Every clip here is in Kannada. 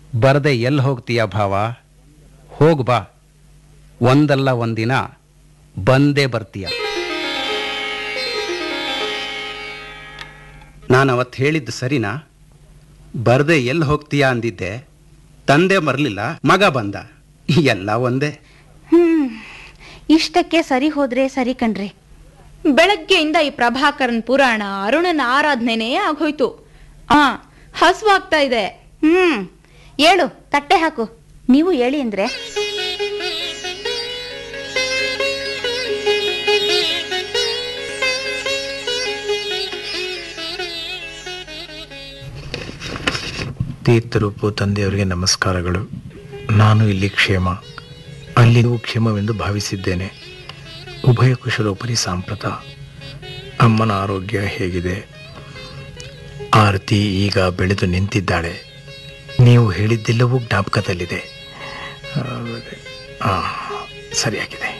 ಬರದೆ ಎಲ್ಲಿ ಹೋಗ್ತೀಯ ಭಾವ ಹೋಗ್ ಬಾ ಒಂದಲ್ಲ ಒಂದಿನ ಬಂದೇ ಬರ್ತೀಯ ನಾನು ಅವತ್ತು ಹೇಳಿದ್ದು ಸರಿನಾ ಬರದೆ ಎಲ್ಲಿ ಹೋಗ್ತೀಯ ಅಂದಿದ್ದೆ ತಂದೆ ಬರಲಿಲ್ಲ ಮಗ ಬಂದ ಎಲ್ಲ ಒಂದೇ ಹ್ಮ್ ಇಷ್ಟಕ್ಕೆ ಸರಿ ಹೋದ್ರೆ ಸರಿ ಕಣ್ರಿ ಬೆಳಗ್ಗೆಯಿಂದ ಈ ಪ್ರಭಾಕರನ್ ಪುರಾಣ ಅರುಣನ ಆರಾಧನೆನೇ ಆಗೋಯ್ತು ಆ ಹಸುವಾಗ್ತಾ ಇದೆ ಹ್ಮ್ ಹೇಳು ತಟ್ಟೆ ಹಾಕು ನೀವು ಹೇಳಿ ಅಂದ್ರೆ ತೀರ್ಥರೂಪು ತಂದೆಯವರಿಗೆ ನಮಸ್ಕಾರಗಳು ನಾನು ಇಲ್ಲಿ ಕ್ಷೇಮ ಅಲ್ಲಿ ನೀವು ಕ್ಷೇಮವೆಂದು ಭಾವಿಸಿದ್ದೇನೆ ಉಭಯ ಕುಶಲೋಪರಿ ಸಾಂಪ್ರತ ಅಮ್ಮನ ಆರೋಗ್ಯ ಹೇಗಿದೆ ಆರತಿ ಈಗ ಬೆಳೆದು ನಿಂತಿದ್ದಾಳೆ ನೀವು ಹೇಳಿದ್ದೆಲ್ಲವೂ ಜ್ಞಾಪಕದಲ್ಲಿದೆ ಆ, ಆ, ಸರಿಯಾಗಿದೆ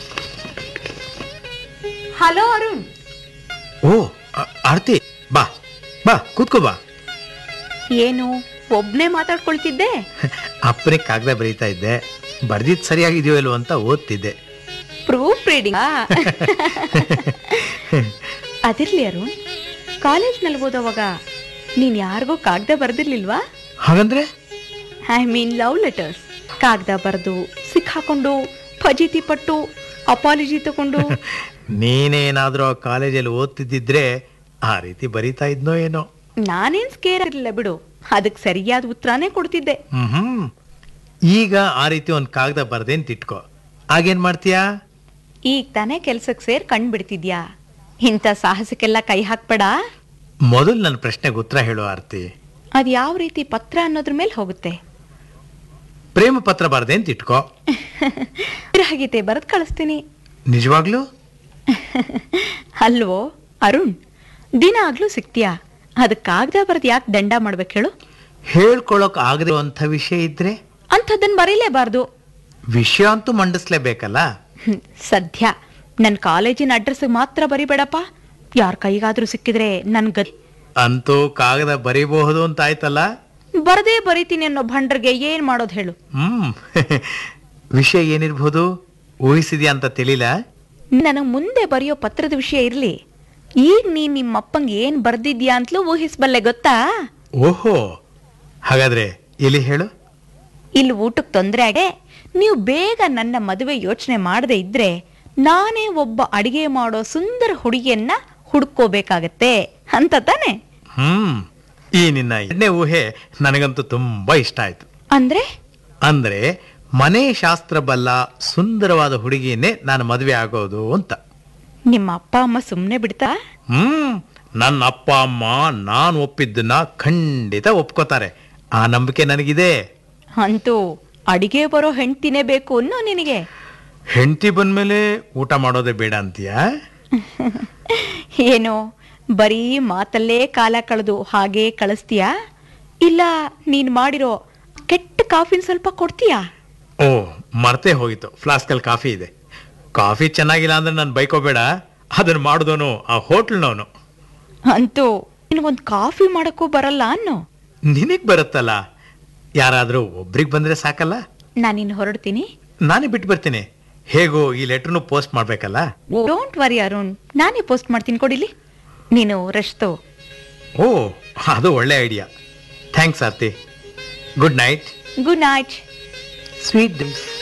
ಹಲೋ ಅರುಣ್ ಓ ಆ- ಆರತಿ ಬಾ ಬಾ ಕೂತ್ಕೋ ಬಾ ಏನು ಒಬ್ನೇ ಮಾತಾಡ್ಕೊಳ್ತಿದ್ದೆ ಅಪ್ಪನೇ ಕಾಗದ ಬರೀತಾ ಇದ್ದೆ ಬರ್ದಿದ್ದು ಸರಿಯಾಗಿದೆಯೋ ಇಲ್ವೋ ಅಂತ ಓದ್ತಿದ್ದೆ ಪ್ರೂಫ್ ರೀಡಿಂಗ್ ಅದಿರ್ಲಿ ಅರುಣ್ ಕಾಲೇಜ್ನಲ್ಲಿ ಓದೋವಾಗ ನೀನ್ ಯಾರಿಗೋ ಕಾಗದ ಬರ್ದಿರ್ಲಿಲ್ವಾ ಹಾಗಂದ್ರೆ ಐ ಮೀನ್ ಲವ್ ಲೆಟರ್ಸ್ ಕಾಗದ ಬರೆದು ಸಿಕ್ಕಾಕೊಂಡು ಫಜೀತಿ ಪಟ್ಟು ಅಪಾಲಜಿ ತಗೊಂಡು ನೀನೇನಾದ್ರೂ ಆ ಕಾಲೇಜಲ್ಲಿ ಓದ್ತಿದ್ದಿದ್ರೆ ಆ ರೀತಿ ಬರೀತಾ ಇದ್ನೋ ಏನೋ ನಾನೇನ್ ಸ್ಕೇರ್ ಇರಲಿಲ್ಲ ಬಿಡು ಅದಕ್ಕೆ ಸರಿಯಾದ ಉತ್ತರನೇ ಕೊಡ್ತಿದ್ದೆ ಹ್ಮ್ ಈಗ ಆ ರೀತಿ ಒಂದು ಕಾಗದ ಬರ್ದೇನ್ ತಿಟ್ಕೋ ಆಗೇನ್ ಮಾಡ್ತೀಯಾ ಈಗ ತಾನೇ ಕೆಲ್ಸಕ್ಕೆ ಸೇರ್ ಕಣ್ ಬಿಡ್ತಿದ್ಯಾ ಇಂಥ ಸಾಹಸಕ್ಕೆಲ್ಲ ಕೈ ಹಾಕ್ಬೇಡ ಮೊದಲು ನನ್ನ ಪ್ರಶ್ನೆಗೆ ಉತ್ತರ ಹೇಳೋ ಆರ್ತಿ ಅದ್ ಯಾವ ರೀತಿ ಪತ್ರ ಅನ್ನೋದ್ರ ಮೇಲೆ ಹೋಗುತ್ತೆ ಪ್ರೇಮ ಪತ್ರ ಬರ್ದೇನ್ ತಿಟ್ಕೋ ಹಾಗೀತೆ ಬರೆದು ಕಳಿಸ್ತೀನಿ ನಿಜವಾಗ್ಲೂ ಅಲ್ವೋ ಅರುಣ್ ದಿನ ಆಗ್ಲೂ ಸಿಗ್ತೀಯಾ ಅದಕ್ಕೆ ಕಾಗದ ಬರೆದು ಯಾಕೆ ದಂಡ ಮಾಡ್ಬೇಕು ಹೇಳು ಹೇಳ್ಕೊಳಕ್ ಆಗದೆ ಅಂತ ವಿಷಯ ಇದ್ರೆ ಅಂಥದ್ದನ್ನ ಬರೀಲೇಬಾರ್ದು ವಿಷಯ ಅಂತೂ ಮಂಡಿಸ್ಲೇಬೇಕಲ್ಲ ಹ್ಮ್, ಸದ್ಯ ನನ್ನ ಕಾಲೇಜಿನ ಅಡ್ರೆಸ್ ಮಾತ್ರ ಬರಿಬೇಡಪ್ಪ ಯಾರ ಕೈಗಾದ್ರೂ ಸಿಕ್ಕಿದ್ರೆ ನನ್ ಗತಿ ಅಂತೂ ಕಾಗದ ಬರೀಬಹುದು ಅಂತ ಆಯ್ತಲ್ಲ ಬರದೇ ಬರೀತೀನಿ ಅನ್ನೋ ಭಂಡ್ರಿಗೆ ಏನ್ ಮಾಡೋದು ಹೇಳು ಹ್ಮ್ ವಿಷಯ ಏನಿರ್ಬೋದು ಊಹಿಸಿದ್ಯಾ ಅಂತ ತಿಳಿಲ ನನಗೆ ಮುಂದೆ ಬರೆಯೋ ಪತ್ರದ ವಿಷಯ ಇರ್ಲಿ ಈಗ ನೀನ್ ನಿಮ್ಮ ಅಪ್ಪಂಗೆ ಏನ್ ಬರ್ದಿದ್ಯಾ ಅಂತಲೂ ಊಹಿಸ್ಬಲ್ಲೆ ಗೊತ್ತಾ ಓಹೋ ಹಾಗಾದ್ರೆ ಇಲ್ಲಿ ಹೇಳು ಇಲ್ಲಿ ಊಟಕ್ಕೆ ತೊಂದರೆ ಆಗೆ ನೀವು ಬೇಗ ನನ್ನ ಮದುವೆ ಯೋಚನೆ ಮಾಡದೇ ಇದ್ರೆ ನಾನೇ ಒಬ್ಬ ಅಡಿಗೆ ಮಾಡೋ ಸುಂದರ ಹುಡುಗಿಯನ್ನ ಹುಡ್ಕೋಬೇಕಾಗತ್ತೆ ಅಂತ ತಾನೆ ಹ್ಮ್ ಈ ನಿನ್ನ ಎರಡನೇ ಊಹೆ ನನಗಂತೂ ತುಂಬಾ ಇಷ್ಟ ಆಯ್ತು ಅಂದ್ರೆ ಅಂದ್ರೆ ಮನೆ ಶಾಸ್ತ್ರ ಬಲ್ಲ ಸುಂದರವಾದ ಹುಡುಗಿಯನ್ನೇ ನಾನು ಮದುವೆ ಆಗೋದು ಅಂತ ನಿಮ್ಮ ಅಪ್ಪ ಅಮ್ಮ ಸುಮ್ಮನೆ ಬಿಡ್ತಾ ಹ್ಮ್ ನನ್ನ ಅಪ್ಪ ಅಮ್ಮ ನಾನು ಒಪ್ಪಿದ್ದನ್ನ ಖಂಡಿತ ಒಪ್ಕೋತಾರೆ ಆ ನಂಬಿಕೆ ನನಗಿದೆ ಅಂತೂ ಅಡಿಗೆ ಬರೋ ಹೆಂಡ್ತಿನೇ ಬೇಕು ಅನ್ನೋ ನಿನಗೆ ಹೆಂಡತಿ ಬಂದ್ಮೇಲೆ ಊಟ ಮಾಡೋದೇ ಬೇಡ ಅಂತೀಯಾ ಏನೋ ಬರೀ ಮಾತಲ್ಲೇ ಕಾಲ ಕಳೆದು ಹಾಗೆ ಕಳಿಸ್ತೀಯಾ ಇಲ್ಲ ನೀನ್ ಮಾಡಿರೋ ಕೆಟ್ಟ ಕಾಫಿನ ಸ್ವಲ್ಪ ಕೊಡ್ತೀಯಾ ಓ ಮರ್ತೇ ಹೋಗಿತ್ತು ಫ್ಲಾಸ್ಕಲ್ಲಿ ಕಾಫಿ ಇದೆ ಕಾಫಿ ಚೆನ್ನಾಗಿಲ್ಲ ಅಂದ್ರೆ ನಾನು ಬೈಕೋಬೇಡ ಅದನ್ನ ಮಾಡಿದವನು ಆ ಹೋಟ್ಲ್ನವನು ಅಂತೂ ನಿನಗೊಂದು ಕಾಫಿ ಮಾಡಕ್ಕೂ ಬರಲ್ಲ ಅನ್ನೋ ನಿನಗ್ ಬರುತ್ತಲ್ಲ ಯಾರಾದ್ರೂ ಒಬ್ರಿಗೆ ಬಂದ್ರೆ ಸಾಕಲ್ಲ ನಾನಿನ್ನು ಹೊರಡ್ತೀನಿ ನಾನೇ ಬಿಟ್ಟು ಬರ್ತೀನಿ ಹೇಗೂ ಈ ಲೆಟ್ರನ್ನು ಪೋಸ್ಟ್ ಮಾಡ್ಬೇಕಲ್ಲ ಡೋಂಟ್ ವರಿ ಅರುಣ್ ನಾನೇ ಪೋಸ್ಟ್ ಮಾಡ್ತೀನಿ ಕೊಡಿಲಿ ನೀನು ರಶ್ತು ಓ ಅದು ಒಳ್ಳೆ idea thanks Aarti good night good night sweet drinks